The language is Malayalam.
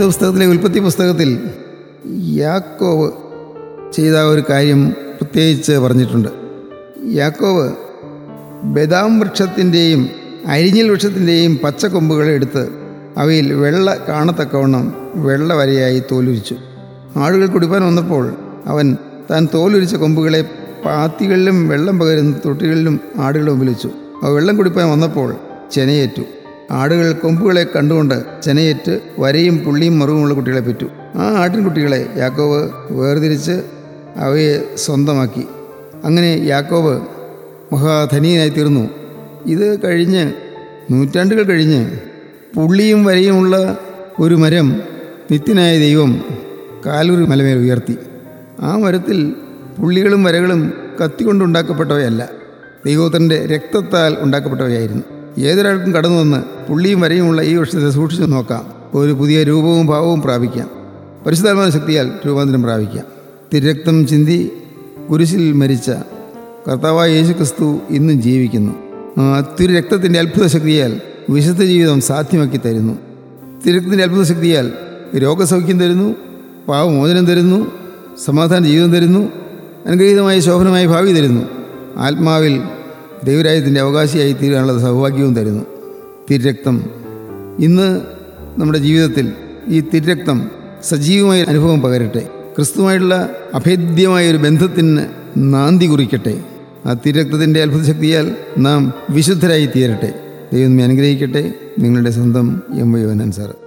വേദപുസ്തകത്തിലെ ഉൽപ്പത്തി പുസ്തകത്തിൽ യാക്കോവ് ചെയ്ത ഒരു കാര്യം പ്രത്യേകിച്ച് പറഞ്ഞിട്ടുണ്ട് യാക്കോവ് ബദാം വൃക്ഷത്തിൻ്റെയും അരിഞ്ഞൽ വൃക്ഷത്തിൻ്റെയും പച്ചക്കൊമ്പുകൾ എടുത്ത് അവയിൽ വെള്ള കാണത്തക്കവണ്ണം വെള്ള വരയായി തോലുരിച്ചു ആടുകൾ കുടിപ്പാൻ വന്നപ്പോൾ അവൻ താൻ തോലുരിച്ച കൊമ്പുകളെ പാത്തികളിലും വെള്ളം പകരുന്ന തൊട്ടികളിലും ആടുകളുടെ മുമ്പിൽ വെച്ചു അവ വെള്ളം കുടിപ്പാൻ വന്നപ്പോൾ ചെനയേറ്റു ആടുകൾ കൊമ്പുകളെ കണ്ടുകൊണ്ട് ചെനയേറ്റ് വരയും പുള്ളിയും മറുവുമുള്ള കുട്ടികളെ പെറ്റു ആ ആട്ടിൻകുട്ടികളെ യാക്കോവ് വേർതിരിച്ച് അവയെ സ്വന്തമാക്കി അങ്ങനെ യാക്കോവ് മഹാധനീയനായി തീർന്നു ഇത് കഴിഞ്ഞ് നൂറ്റാണ്ടുകൾ കഴിഞ്ഞ് പുള്ളിയും വരയുമുള്ള ഒരു മരം നിത്യനായ ദൈവം കാലൂരി മലമേൽ ഉയർത്തി ആ മരത്തിൽ പുള്ളികളും വരകളും കത്തിക്കൊണ്ടുണ്ടാക്കപ്പെട്ടവയല്ല ദൈവത്തിൻ്റെ രക്തത്താൽ ഉണ്ടാക്കപ്പെട്ടവയായിരുന്നു ഏതൊരാൾക്കും കടന്നു വന്ന് പുള്ളിയും വരയുമുള്ള ഈ വൃക്ഷത്തെ സൂക്ഷിച്ചു നോക്കാം ഒരു പുതിയ രൂപവും ഭാവവും പ്രാപിക്കാം പരിശുദ്ധാത്മാന ശക്തിയാൽ രൂപാന്തരം പ്രാപിക്കാം തിരക്തം ചിന്തി കുരിശിൽ മരിച്ച കർത്താവായ യേശു ക്രിസ്തു ഇന്നും ജീവിക്കുന്നു ആ തിരുരക്തത്തിൻ്റെ അത്ഭുത ശക്തിയാൽ വിശുദ്ധ ജീവിതം സാധ്യമാക്കി തരുന്നു തിരക്തത്തിൻ്റെ അത്ഭുത ശക്തിയാൽ രോഗസൗഖ്യം തരുന്നു പാവമോചനം തരുന്നു സമാധാന ജീവിതം തരുന്നു അനുഗ്രഹീതമായ ശോഭനമായ ഭാവി തരുന്നു ആത്മാവിൽ ദൈവരാജ്യത്തിൻ്റെ അവകാശിയായി തീരാനുള്ള സൗഭാഗ്യവും തരുന്നു തിരുരക്തം ഇന്ന് നമ്മുടെ ജീവിതത്തിൽ ഈ തിരുരക്തം സജീവമായ അനുഭവം പകരട്ടെ ക്രിസ്തുവായിട്ടുള്ള അഭേദ്യമായ ഒരു ബന്ധത്തിന് നാന്തി കുറിക്കട്ടെ ആ തിരക്തത്തിൻ്റെ അത്ഭുത ശക്തിയാൽ നാം വിശുദ്ധരായി തീരട്ടെ ദൈവം നമ്മെ അനുഗ്രഹിക്കട്ടെ നിങ്ങളുടെ സ്വന്തം എം വൈ വനൻ സാറ്